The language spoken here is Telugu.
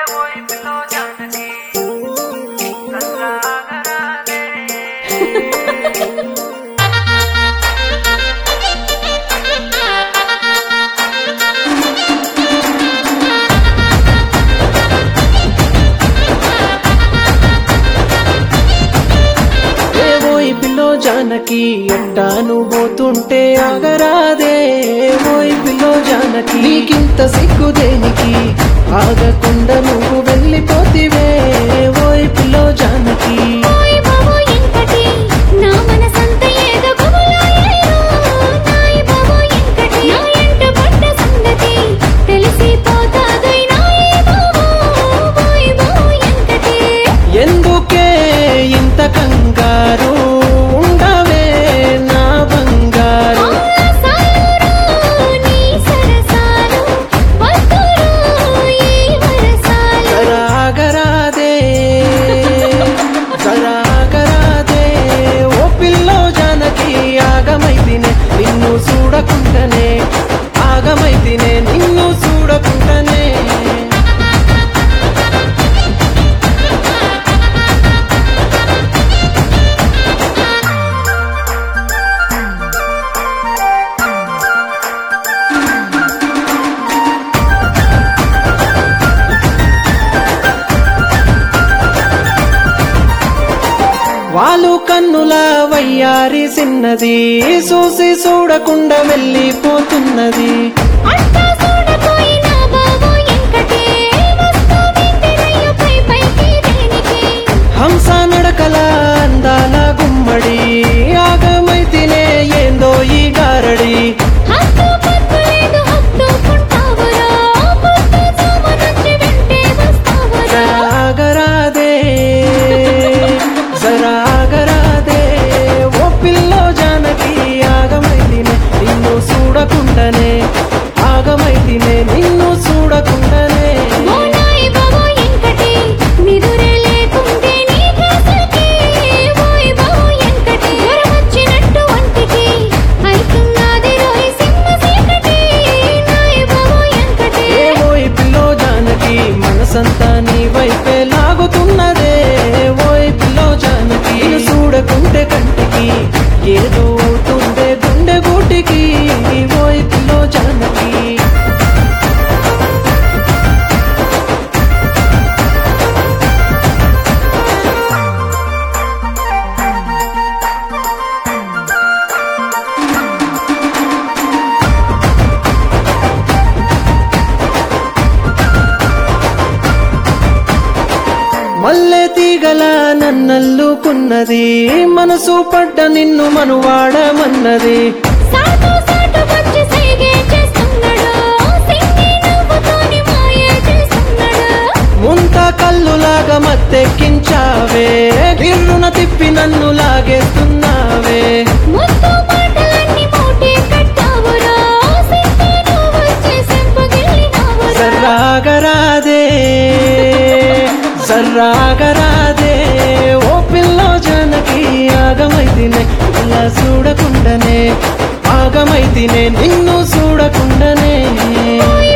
ఏవోయ్ పిల్లో జానకి ఎట్టాను పోతుంటే ఆగరాదే ఓయ్ పిల్లో జానకి నీకింత సిగ్గు దేనికి ఆగకుండా నువ్వు వెళ్ళిపోతివే ఓయ్ పిల్లో జానకి ఓయ్ బాబో ఎంకటి నా మనసంత ఏదో గుబులాయేను నాయ్ బాబో ఎంకటి నా ఎంట పడ్డ సంగతి తెలిసిపోతాదోయ్ నాయ్ బాబో ఓయ్ బాబో ఎంకటి ఎందుకే ఇంత కంగారు ఉండవే నా బంగారు ఆసాలు నీ సరసాలు వద్దురు ఈ వరసాలు జరాగరాదే జరాగరాదే ఓ పిల్లో జానకి ఆగమైతినే నిన్ను చూడకుండానే ఆగమైతినే నిన్ను చూడకుండానే వాళ్ళు కన్నుల వయ్యారి సిన్నది చూసి చూడకుండా వెళ్ళిపోతున్నది అంతా చూడపోయి నా బాబో ఎంకటి వస్తావేంటిరయ్యో పై పైకి దేనికి హంస నడకల అందాల గుమ్మడి ఆగమైతినే ఏందో ఈ గారడి హత్తు పత్తులేదు హత్తుకుంటావురా పొద్దు జాము నుంచి వెంటే వస్తావురా జరాగరాదే జరాగరాదే ఓ పిల్లో జానకి ఆగమైతినే నిన్ను చూడకుండానే ఆగమైతినే నిన్ను చూడకుండానే ఓ నాయ్ బాబో ఎంకటి నిదురే లేకుంటే నీ కాసకి ఓయ్ బాబో ఎంకటి జ్వరం వచ్చినట్టు ఒంటికి అయితున్నది రోయ్ సింహ చీకటి నాయ్ బాబో ఎంకటి ఓయ్ పిల్లో జానకి మనసంతా నీ వైపే లాగుతున్నదే ఓయ్ పిల్లో జానకి నిన్ను చూడకుంటే కంటికి ఏదో అవుతుందే గుండె గూటికి ఓయ్ పిల్లో జానకి మల్లె తీగల నన్నల్లుకున్నది మనసు పడ్డ నిన్ను మనువాడమన్నది సాటు సాటు వచ్చి సైగే చేస్తున్నాడు సింగి నవ్వుతోని మాయ చేస్తున్నాడు ముంత కల్లులాగా మత్తెక్కించావే గిర్రున తిప్పి నన్ను లాగేస్తున్నావే ముద్దు మాటలన్నీ మూటే కట్టావురా సింగాను వచ్చే సెంపగిల్లినావురా సర్రాగరాదే సర్రాగరాదే ఓ పిల్లో జనకి ఆగమైతినే ఇలా చూడకుండానే ఆగమైతినే నిన్ను చూడకుండానే ఓయ్